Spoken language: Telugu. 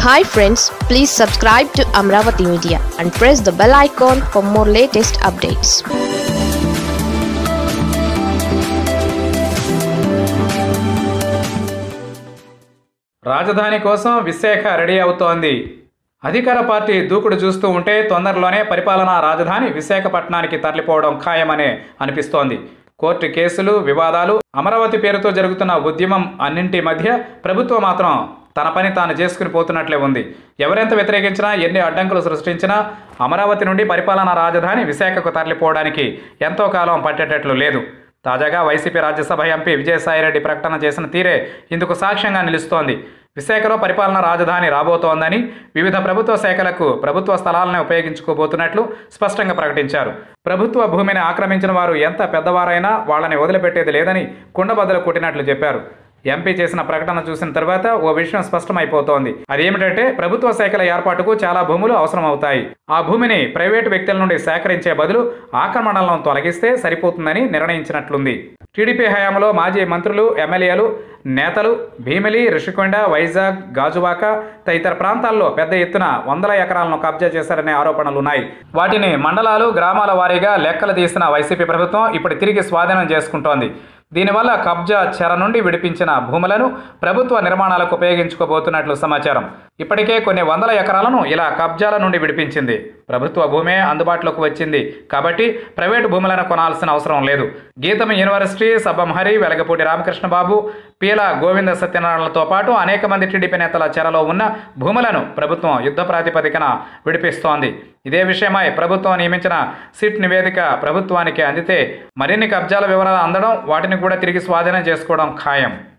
hi friends please subscribe to Amaravati media and press the bell icon for more latest updates రాజధాని కోసం విశాఖ రెడీ అవుతోంది అధికార పార్టీ దూకుడు చూస్తూ ఉంటే తొందరలోనే పరిపాలనా రాజధాని విశాఖపట్నానికి తరలిపోవడం ఖాయమనే అనిపిస్తోంది కోర్టు కేసులు వివాదాలు అమరావతి పేరుతో జరుగుతున్న ఉద్యమం అన్నింటి మధ్య ప్రభుత్వం మాత్రం తన పని తాను చేసుకుని పోతున్నట్లే ఉంది ఎవరెంత వ్యతిరేకించినా ఎన్ని అడ్డంకులు సృష్టించినా అమరావతి నుండి పరిపాలనా రాజధాని విశాఖకు తరలిపోవడానికి ఎంతో కాలం పట్టేటట్లు లేదు తాజాగా వైసీపీ రాజ్యసభ ఎంపీ విజయసాయిరెడ్డి ప్రకటన చేసిన తీరే ఇందుకు సాక్ష్యంగా నిలుస్తోంది విశాఖలో పరిపాలన రాజధాని రాబోతోందని వివిధ ప్రభుత్వ శాఖలకు ప్రభుత్వ స్థలాలను ఉపయోగించుకోబోతున్నట్లు స్పష్టంగా ప్రకటించారు ప్రభుత్వ భూమిని ఆక్రమించిన వారు ఎంత పెద్దవారైనా వాళ్ళని వదిలిపెట్టేది లేదని కుండబద్దలు కొట్టినట్లు చెప్పారు ఎంపీ చేసిన ప్రకటన చూసిన తర్వాత ఓ విషయం స్పష్టమైపోతోంది అదేమిటంటే ప్రభుత్వ శాఖల ఏర్పాటుకు చాలా భూములు అవసరం అవుతాయి ఆ భూమిని ప్రైవేటు వ్యక్తుల నుండి సేకరించే బదులు ఆక్రమణలను తొలగిస్తే సరిపోతుందని నిర్ణయించినట్లుంది టీడీపీ హయాంలో మాజీ మంత్రులు ఎమ్మెల్యేలు నేతలు భీమిలి ఋషికొండ వైజాగ్ గాజువాక తదితర ప్రాంతాల్లో పెద్ద ఎత్తున వందల ఎకరాలను కబ్జా చేశారనే ఆరోపణలున్నాయి వాటిని మండలాలు గ్రామాల వారీగా లెక్కలు తీసిన వైసీపీ ప్రభుత్వం ఇప్పుడు తిరిగి స్వాధీనం చేసుకుంటోంది దీనివల్ల కబ్జా చెర నుండి విడిపించిన భూములను ప్రభుత్వ నిర్మాణాలకు ఉపయోగించుకోబోతున్నట్లు సమాచారం ఇప్పటికే కొన్ని వందల ఎకరాలను ఇలా కబ్జాల నుండి విడిపించింది ప్రభుత్వ భూమే అందుబాటులోకి వచ్చింది కాబట్టి ప్రైవేటు భూములను కొనాల్సిన అవసరం లేదు గీతం యూనివర్సిటీ సబ్బంహరి వెలగపూడి రామకృష్ణబాబు పీల గోవింద సత్యనారాయణలతో పాటు అనేక మంది టీడీపీ నేతల చెరలో ఉన్న భూములను ప్రభుత్వం యుద్ధ ప్రాతిపదికన విడిపిస్తోంది ఇదే విషయమై ప్రభుత్వం నియమించిన సిట్ నివేదిక ప్రభుత్వానికి అందితే మరిన్ని కబ్జాల వివరాలు అందడం వాటిని కూడా తిరిగి స్వాధీనం చేసుకోవడం ఖాయం